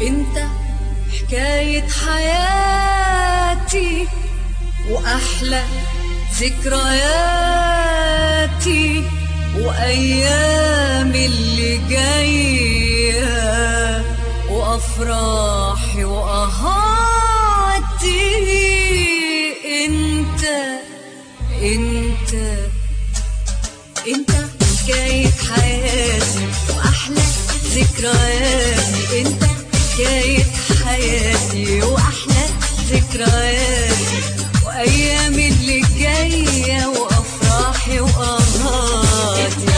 انت حكاية حياتي واحلى ذكرياتي وايام اللي جايه وافراحي واهاتي انت انت انت حكاية حياتي واحلى ذكرياتي انت حكاية حياتي واحلى ذكرياتي وايام اللي جاية وافراحي واهاتي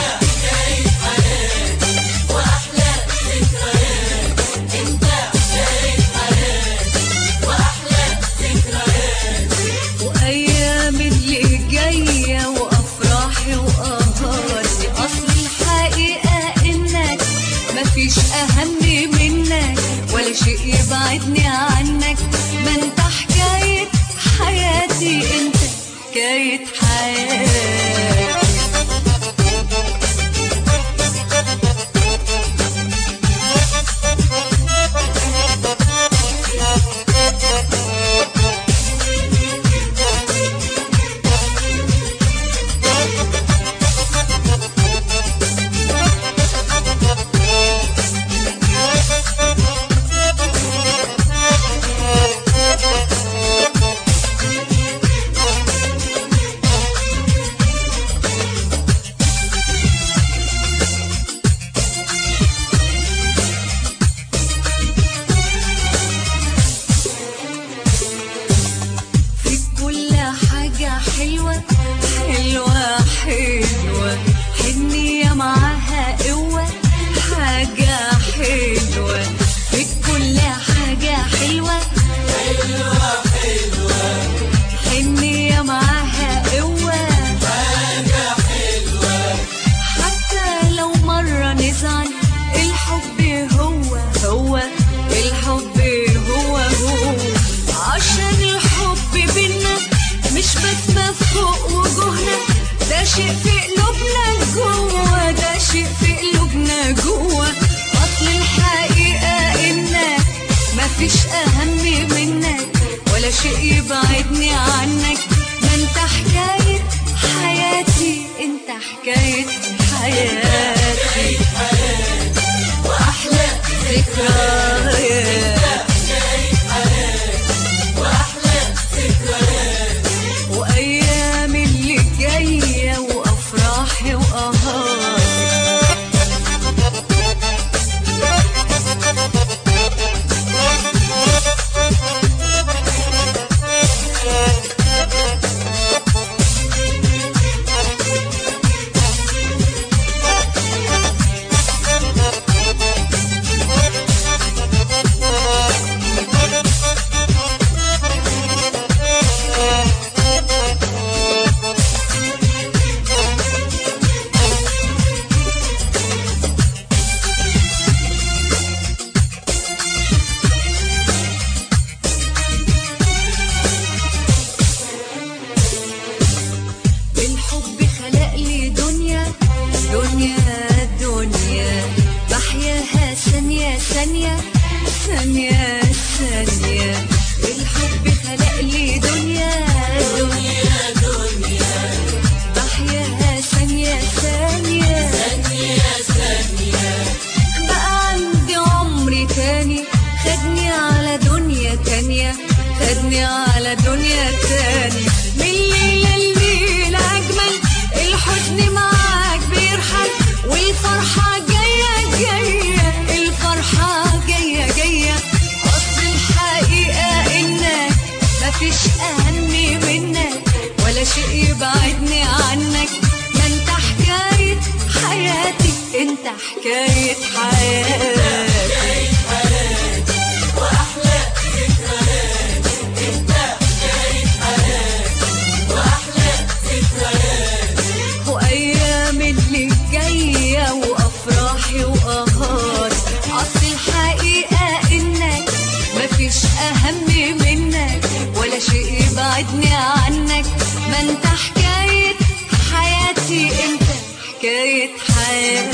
وايام اللي جايه وافراحي واهاتي اصل الحقيقه انك مفيش اهم منك ولا شيء يبعدني عنك ما انت حكايه حياتي انت حكايه حياتي في كل حاجة حلوة حلوة حلوة حنية معاها قوة حاجة حلوة في كل حاجة حلوة حنية معاها قوة حتى لو مرة نزعل الحب هو هو الحب هو هو عشان الحب بينا مش بس فوق وجوهنا ده شيء في قلوبنا جوه ده شيء في قلوبنا جوه اصل الحقيقة انك مفيش اهم منك ولا شيء يبعدني عنك ما انت حكاية حياتي انت حكاية حياتي واحلى ذكريات وايام اللي جايه وافراحي واهاتي الحب خلق لي دنيا دنيا دنيا بحياها ثانية ثانية ثانية ثانية الحب خلق لي دنيا دنيا دنيا بحياها ثانية ثانية ثانية ثانية بقى عندي عمري تاني خدني على دنيا تانية خدني على دنيا تاني من ليلة لليلة أجمل الحزن معاك بيرحل والفرحة جاية جاية الفرحة جاية جاية أصل الحقيقة إنك مفيش أهم منك ولا شيء يبعدني عنك ما انت حكاية حياتي انت حكاية حياتي وايام اللي جايه وافراحي واهات اصل الحقيقه انك مفيش اهم منك ولا شيء يبعدني عنك ما انت حكايه حياتي انت حكايه حياتي